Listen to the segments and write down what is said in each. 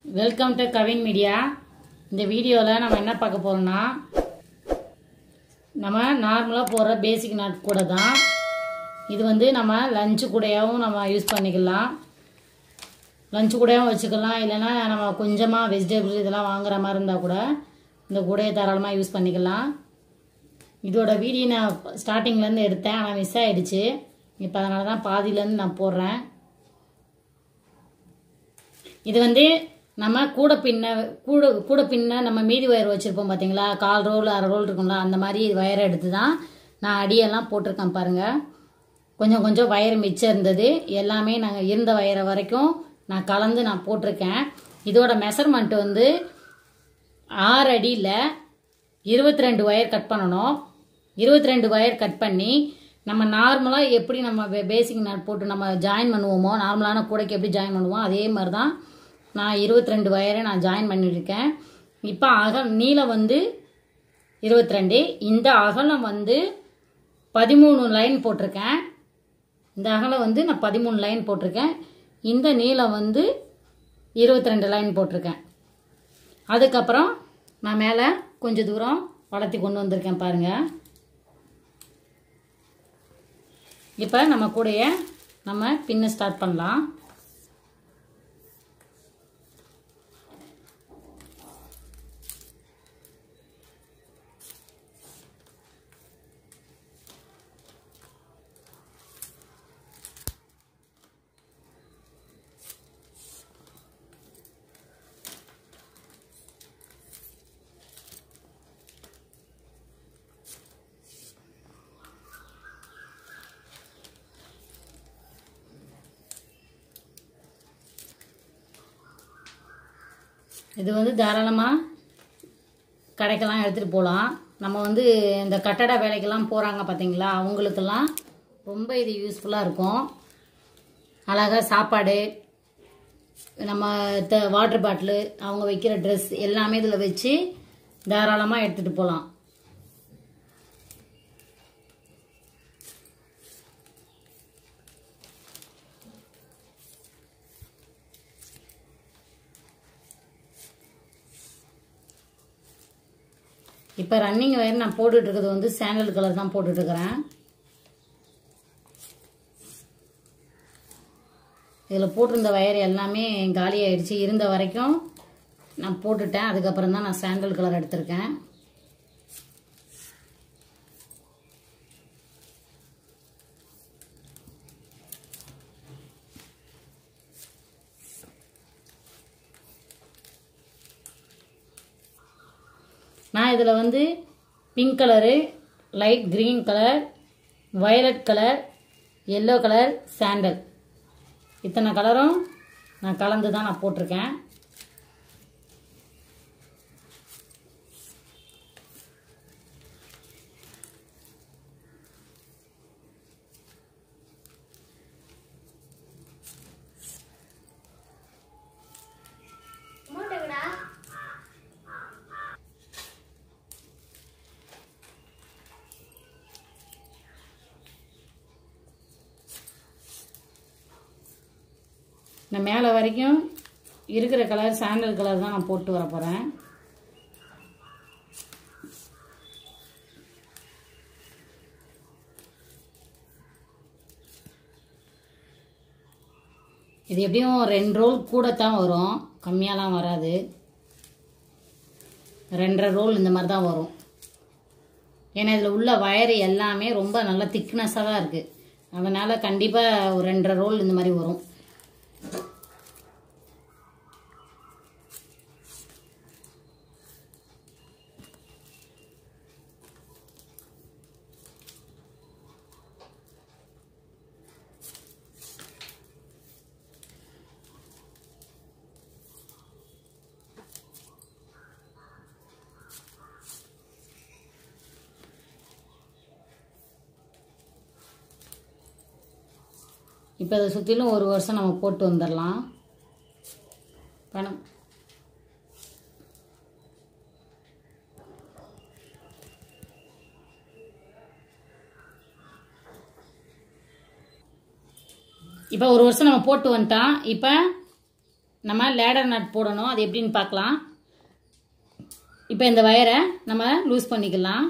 welcome to Kavin media இந்த வீடியோவில் நம்ம என்ன பார்க்க போகிறோம்னா நம்ம நார்மலாக போடுற பேசிக் நாட் கூட தான் இது வந்து நம்ம லஞ்சு கூடையாகவும் நம்ம யூஸ் பண்ணிக்கலாம் லஞ்சு கூடையாகவும் வச்சுக்கலாம் இல்லைன்னா நம்ம கொஞ்சமாக வெஜிடபிள் இதெல்லாம் வாங்குற மாதிரி இருந்தால் கூட இந்த கூடையை தாராளமாக யூஸ் பண்ணிக்கலாம் இதோட வீடியோ நான் ஸ்டார்டிங்லேருந்து எடுத்தேன் ஆனால் மிஸ் ஆகிடுச்சு இப்போ அதனால தான் பாதியிலேருந்து நான் போடுறேன் இது வந்து நம்ம கூட பின்ன கூட கூட பின்ன நம்ம மீதி ஒயர் வச்சுருப்போம் பார்த்தீங்களா கால் ரோல் அரை ரோல் இருக்கும்ல அந்த மாதிரி ஒயரை எடுத்து தான் நான் அடியெல்லாம் போட்டிருக்கேன் பாருங்கள் கொஞ்சம் கொஞ்சம் வயர் மிச்சம் இருந்தது எல்லாமே நாங்கள் இருந்த வயரை வரைக்கும் நான் கலந்து நான் போட்டிருக்கேன் இதோட மெஷர்மெண்ட் வந்து ஆறு அடியில் இருபத்தி ரெண்டு ஒயர் கட் பண்ணணும் இருபத்தி ரெண்டு ஒயர் கட் பண்ணி நம்ம நார்மலாக எப்படி நம்ம பேசிக் நட் போட்டு நம்ம ஜாயின் பண்ணுவோமோ நார்மலான கூடைக்கு எப்படி ஜாயின் பண்ணுவோம் அதே மாதிரி தான் நான் இருபத்தி ரெண்டு ஒயரை நான் ஜாயின் பண்ணியிருக்கேன் இப்போ அகல் நீளம் வந்து இருபத்தி ரெண்டு இந்த அகலம் வந்து பதிமூணு லைன் போட்டிருக்கேன் இந்த அகலம் வந்து நான் பதிமூணு லைன் போட்டிருக்கேன் இந்த நீளம் வந்து இருபத்தி ரெண்டு லைன் போட்டிருக்கேன் அதுக்கப்புறம் நான் மேலே கொஞ்சம் தூரம் வளர்த்தி கொண்டு வந்திருக்கேன் பாருங்கள் இப்போ நம்ம கூடைய நம்ம பின்ன ஸ்டார்ட் பண்ணலாம் இது வந்து தாராளமாக கடைக்கெல்லாம் எடுத்துகிட்டு போகலாம் நம்ம வந்து இந்த கட்டட வேலைக்கெல்லாம் போகிறாங்க பார்த்தீங்களா அவங்களுக்கெல்லாம் ரொம்ப இது யூஸ்ஃபுல்லாக இருக்கும் அழகாக சாப்பாடு நம்ம த வாட்டர் பாட்டிலு அவங்க வைக்கிற ட்ரெஸ் எல்லாமே இதில் வச்சு தாராளமாக எடுத்துகிட்டு போகலாம் இப்போ ரன்னிங் ஒயர் நான் போட்டுட்டு இருக்கிறது வந்து சாண்டல் கலர் தான் போட்டுட்டு இருக்கிறேன் இதில் போட்டிருந்த ஒயர் எல்லாமே காலி ஆயிடுச்சு இருந்த வரைக்கும் நான் போட்டுட்டேன் அதுக்கப்புறம் தான் நான் சாண்டல் கலர் எடுத்திருக்கேன் நான் இதில் வந்து pink colour light green colour violet colour yellow colour sandal இத்தனை கலரும் நான் கலந்து தான் நான் போட்டிருக்கேன் நான் மேலே வரைக்கும் இருக்கிற கலர் சாண்டல் கலர் தான் நான் போட்டு வர போகிறேன் இது எப்படியும் ரெண்டு ரோல் கூட தான் வரும் கம்மியாலாம் வராது ரெண்டரை ரோல் இந்த மாதிரி தான் வரும் ஏன்னா இதில் உள்ள வயர் எல்லாமே ரொம்ப நல்லா திக்னஸாக தான் இருக்குது அதனால் கண்டிப்பாக ஒரு ரெண்டரை ரோல் இந்த மாதிரி வரும் இப்போ அதை சுற்றிலும் ஒரு வருஷம் நம்ம போட்டு வந்துடலாம் பணம் இப்போ ஒரு வருஷம் நம்ம போட்டு வந்துட்டோம் இப்போ நம்ம லேடர் நட் போடணும் அது எப்படின்னு பார்க்கலாம் இப்போ இந்த வயரை நம்ம லூஸ் பண்ணிக்கலாம்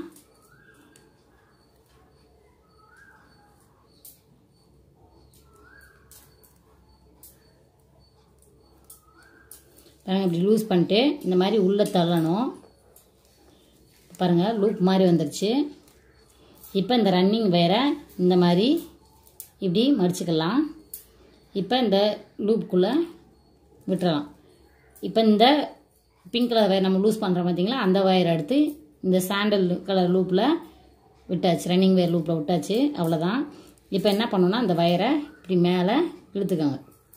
பாருங்க இப்படி லூஸ் பண்ணிட்டு இந்த மாதிரி உள்ளே தள்ளணும் பாருங்கள் லூப் மாதிரி வந்துருச்சு இப்போ இந்த ரன்னிங் வயரை இந்த மாதிரி இப்படி மடிச்சுக்கலாம் இப்போ இந்த லூப்புக்குள்ளே விட்டுறலாம் இப்போ இந்த பிங்க் கலர் வயர் நம்ம லூஸ் பண்ணுறோம் பார்த்தீங்களா அந்த வயர் எடுத்து இந்த சாண்டல் கலர் லூப்பில் விட்டாச்சு ரன்னிங் வயர் லூப்பில் விட்டாச்சு அவ்வளோதான் இப்போ என்ன பண்ணணும்னா அந்த வயரை இப்படி மேலே இழுத்துக்கோங்க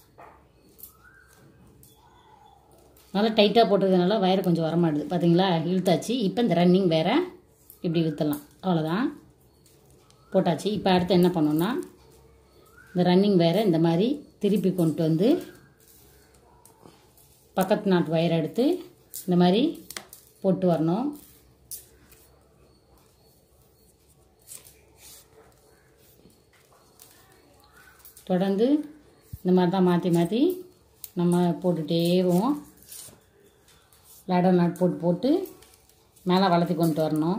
நல்லா டைட்டாக போட்டிருக்கனால வயர் கொஞ்சம் வரமாட்டுது பார்த்தீங்களா இழுத்தாச்சு இப்போ இந்த ரன்னிங் வேற இப்படி இழுத்துடலாம் அவ்வளோதான் போட்டாச்சு இப்போ அடுத்து என்ன பண்ணோம்னா இந்த ரன்னிங் வேற இந்த மாதிரி திருப்பி கொண்டு வந்து பக்கத்து நாட்டு வயரை எடுத்து இந்த மாதிரி போட்டு வரணும் தொடர்ந்து இந்த மாதிரி தான் மாற்றி மாற்றி நம்ம போட்டுகிட்டே போவோம் லேடர் நாட் போட்டு போட்டு மேலே வளர்த்தி கொண்டு வரணும்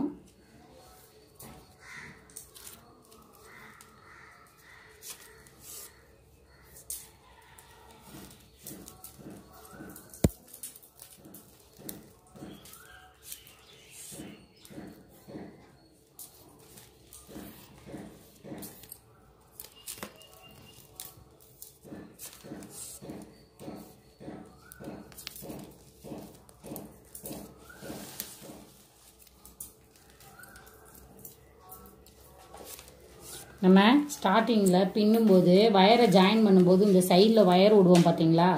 நம்ம ஸ்டார்டிங்கில் பின்னும்போது வயரை ஜாயின் பண்ணும்போது இந்த சைடில் வயர் விடுவோம் பார்த்தீங்களா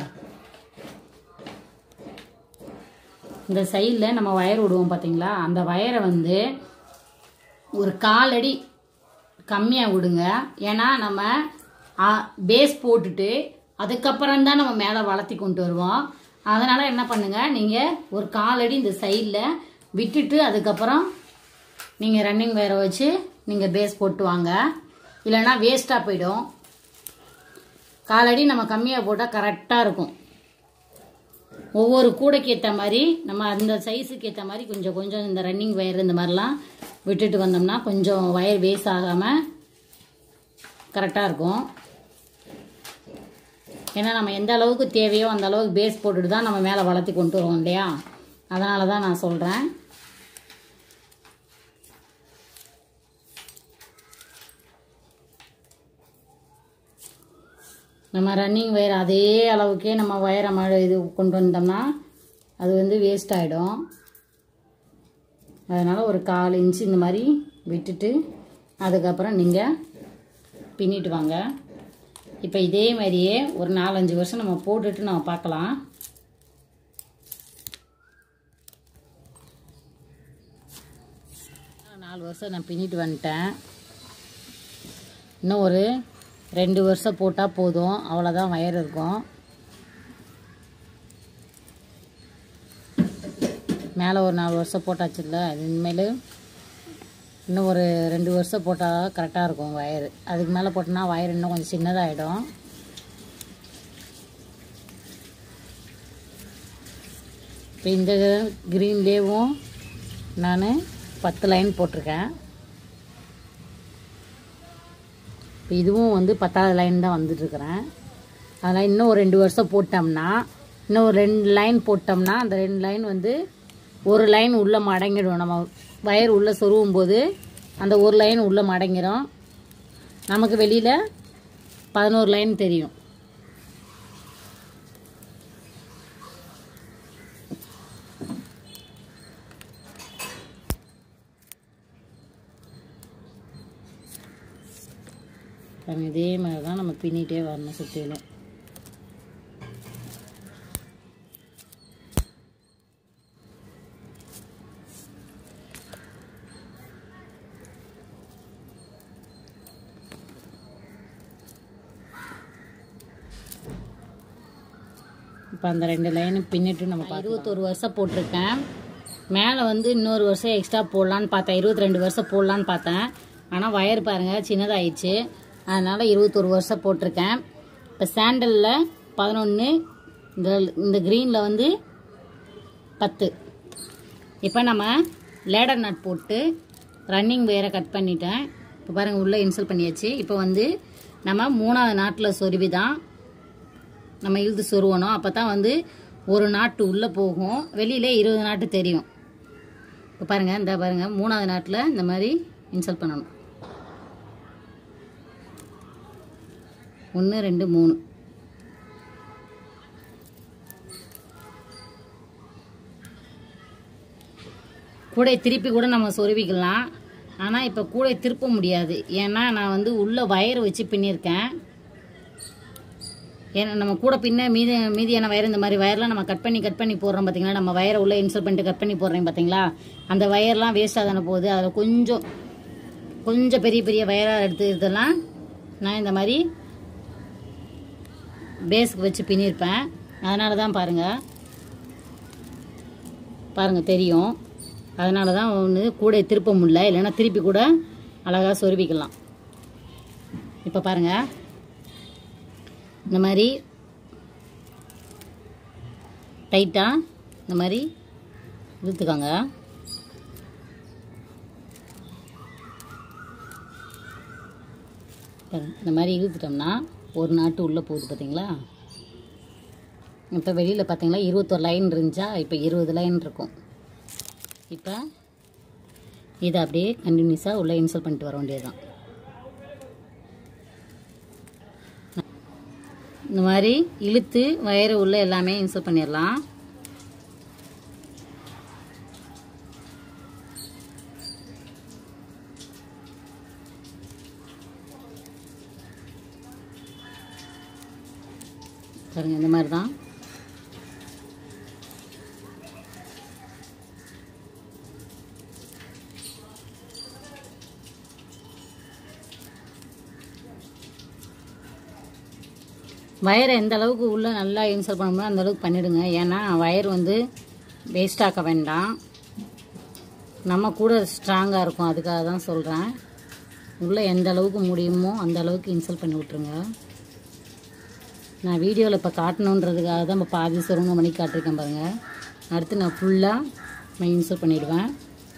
இந்த சைடில் நம்ம வயர் விடுவோம் பார்த்தீங்களா அந்த வயரை வந்து ஒரு காலடி கம்மியாக விடுங்க ஏன்னா நம்ம பேஸ் போட்டுட்டு அதுக்கப்புறம் தான் நம்ம மேலே வளர்த்தி கொண்டு வருவோம் அதனால் என்ன பண்ணுங்கள் நீங்கள் ஒரு காலடி இந்த சைடில் விட்டுட்டு அதுக்கப்புறம் நீங்கள் ரன்னிங் வயரை வச்சு நீங்கள் பேஸ் போட்டு வாங்க இல்லைன்னா வேஸ்ட்டாக போயிடும் காலடி நம்ம கம்மியாக போட்டால் கரெக்டாக இருக்கும் ஒவ்வொரு கூடைக்கு ஏற்ற மாதிரி நம்ம அந்த சைஸுக்கு ஏற்ற மாதிரி கொஞ்சம் கொஞ்சம் இந்த ரன்னிங் வயர் இந்த மாதிரிலாம் விட்டுட்டு வந்தோம்னா கொஞ்சம் வயர் வேஸ்ட் ஆகாமல் கரெக்டாக இருக்கும் ஏன்னா நம்ம எந்த அளவுக்கு தேவையோ அந்த அளவுக்கு பேஸ் போட்டுட்டு தான் நம்ம மேலே வளர்த்தி கொண்டு வருவோம் இல்லையா அதனால தான் நான் சொல்கிறேன் நம்ம ரன்னிங் வயர் அதே அளவுக்கே நம்ம வயரை மழை இது கொண்டு வந்தோம்னா அது வந்து வேஸ்ட் ஆகிடும் அதனால் ஒரு கால் இன்ச்சு இந்த மாதிரி விட்டுட்டு அதுக்கப்புறம் நீங்கள் பின்னிட்டு வாங்க இப்போ இதே மாதிரியே ஒரு நாலஞ்சு வருஷம் நம்ம போட்டுட்டு நம்ம பார்க்கலாம் நாலு வருஷம் நான் பின்னிட்டு வந்துட்டேன் இன்னும் ஒரு ரெண்டு வருஷம் போட்டால் போதும் அவ்வளோதான் வயர் இருக்கும் மேலே ஒரு நாலு வருஷம் போட்டாச்சுல்ல அது இனிமேல் இன்னும் ஒரு ரெண்டு வருஷம் போட்டால் கரெக்டாக இருக்கும் வயர் அதுக்கு மேலே போட்டோன்னா வயர் இன்னும் கொஞ்சம் சின்னதாகிடும் இப்போ இந்த க்ரீன்லேயும் நான் பத்து லைன் போட்டிருக்கேன் இப்போ இதுவும் வந்து பத்தாவது லைன் தான் வந்துட்டுருக்குறேன் அதனால் இன்னும் ஒரு ரெண்டு வருஷம் போட்டோம்னா இன்னும் ஒரு ரெண்டு லைன் போட்டோம்னா அந்த ரெண்டு லைன் வந்து ஒரு லைன் உள்ளே மடங்கிடும் நம்ம வயர் உள்ளே சொருவும் போது அந்த ஒரு லைன் உள்ளே மடங்கிடும் நமக்கு வெளியில் பதினோரு லைன் தெரியும் பாருங்க இதே மாதிரி தான் நம்ம பின்னிட்டே வரணும் சுற்றிலும் இப்போ அந்த ரெண்டு லைனு பின்னிட்டு நம்ம இருபத்தொரு வருஷம் போட்டிருக்கேன் மேலே வந்து இன்னொரு வருஷம் எக்ஸ்ட்ரா போடலான்னு பார்த்தேன் இருபத்தி ரெண்டு வருஷம் போடலான்னு பார்த்தேன் ஆனால் வயர் பாருங்கள் சின்னதாயிடுச்சு அதனால் இருபத்தொரு வருஷம் போட்டிருக்கேன் இப்போ சாண்டலில் பதினொன்று இந்த இந்த க்ரீனில் வந்து பத்து இப்போ நம்ம லேடர் நட் போட்டு ரன்னிங் வேரை கட் பண்ணிட்டேன் இப்போ பாருங்கள் உள்ளே இன்சல் பண்ணியாச்சு இப்போ வந்து நம்ம மூணாவது நாட்டில் சொருவி தான் நம்ம இழுத்து சொருவணும் அப்போ தான் வந்து ஒரு நாட்டு உள்ளே போகும் வெளியில் இருபது நாட்டு தெரியும் இப்போ பாருங்கள் இந்த பாருங்கள் மூணாவது நாட்டில் இந்த மாதிரி இன்சல் பண்ணணும் ஒன்று ரெண்டு மூணு கூடை திருப்பி கூட நம்ம சொருவிக்கலாம் ஆனால் இப்போ கூடை திருப்ப முடியாது ஏன்னா நான் வந்து உள்ளே வயர் வச்சு பின்னிருக்கேன் ஏன்னா நம்ம கூட பின்ன மீதி மீதியான வயர் இந்த மாதிரி வயர்லாம் நம்ம கட் பண்ணி கட் பண்ணி போடுறோம் பார்த்தீங்களா நம்ம வயரை உள்ளே இன்சர்ட் பண்ணிட்டு கட் பண்ணி போடுறேன் பார்த்தீங்களா அந்த வயர்லாம் வேஸ்ட்டாக தானே போகுது அதில் கொஞ்சம் கொஞ்சம் பெரிய பெரிய வயராக எடுத்து இதெல்லாம் நான் இந்த மாதிரி பேஸ்க்கு வச்சு பின்னிருப்பேன் அதனால தான் பாருங்கள் பாருங்கள் தெரியும் அதனால தான் ஒன்று கூடை திருப்ப முடியல இல்லைன்னா திருப்பி கூட அழகாக சொருவிக்கலாம் இப்போ பாருங்கள் இந்த மாதிரி டைட்டாக இந்த மாதிரி இழுத்துக்கோங்க பாருங்க, இந்த மாதிரி இழுத்துட்டோம்னா ஒரு நாட்டு உள்ளே போகுது பார்த்தீங்களா இப்போ வெளியில் பார்த்தீங்களா இருபத்தொரு லைன் இருந்துச்சா இப்போ இருபது லைன் இருக்கும் இப்போ இதை அப்படியே கண்டினியூஸாக உள்ளே இன்சல் பண்ணிட்டு வர வேண்டியது தான் இந்த மாதிரி இழுத்து வயறு உள்ள எல்லாமே இன்சல் பண்ணிடலாம் பாருங்க இந்த மாதிரி தான் வயரை எந்த அளவுக்கு உள்ளே நல்லா இன்சல் பண்ண முடியும் அந்த அளவுக்கு பண்ணிடுங்க ஏன்னா வயர் வந்து வேஸ்ட் ஆக்க வேண்டாம் நம்ம கூட ஸ்ட்ராங்காக இருக்கும் அதுக்காக தான் சொல்கிறேன் உள்ளே எந்த அளவுக்கு முடியுமோ அந்த அளவுக்கு இன்சல் பண்ணி விட்ருங்க நான் வீடியோவில் இப்போ காட்டணுன்றதுக்காக தான் இப்போ பாதி சொருங்க மணி காட்டிருக்கேன் பாருங்கள் அடுத்து நான் ஃபுல்லாக நான் இன்சல் பண்ணிடுவேன்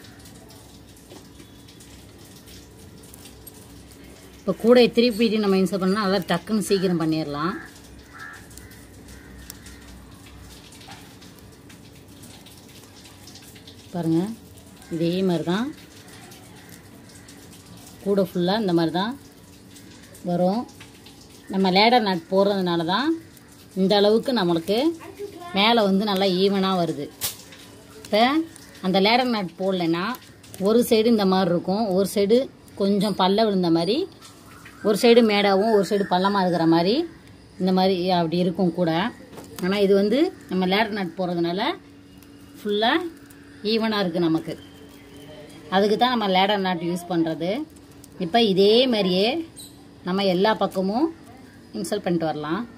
இப்போ கூடை திருப்பிட்டு நம்ம இன்சல் பண்ணால் நல்லா டக்குன்னு சீக்கிரம் பண்ணிடலாம் பாருங்கள் இதே மாதிரி தான் கூடை ஃபுல்லாக இந்த மாதிரி தான் வரும் நம்ம லேடர் நட் போடுறதுனால தான் இந்த அளவுக்கு நம்மளுக்கு மேலே வந்து நல்லா ஈவனாக வருது இப்போ அந்த லேடர் நட் போடலைன்னா ஒரு சைடு இந்த மாதிரி இருக்கும் ஒரு சைடு கொஞ்சம் பல்ல விழுந்த மாதிரி ஒரு சைடு மேடாகவும் ஒரு சைடு பள்ளமாக இருக்கிற மாதிரி இந்த மாதிரி அப்படி இருக்கும் கூட ஆனால் இது வந்து நம்ம லேடர் நட் போடுறதுனால ஃபுல்லாக ஈவனாக இருக்குது நமக்கு அதுக்கு தான் நம்ம லேடர் நாட் யூஸ் பண்ணுறது இப்போ இதே மாதிரியே நம்ம எல்லா பக்கமும் இன்சல் பண்ணிட்டு வரலாம்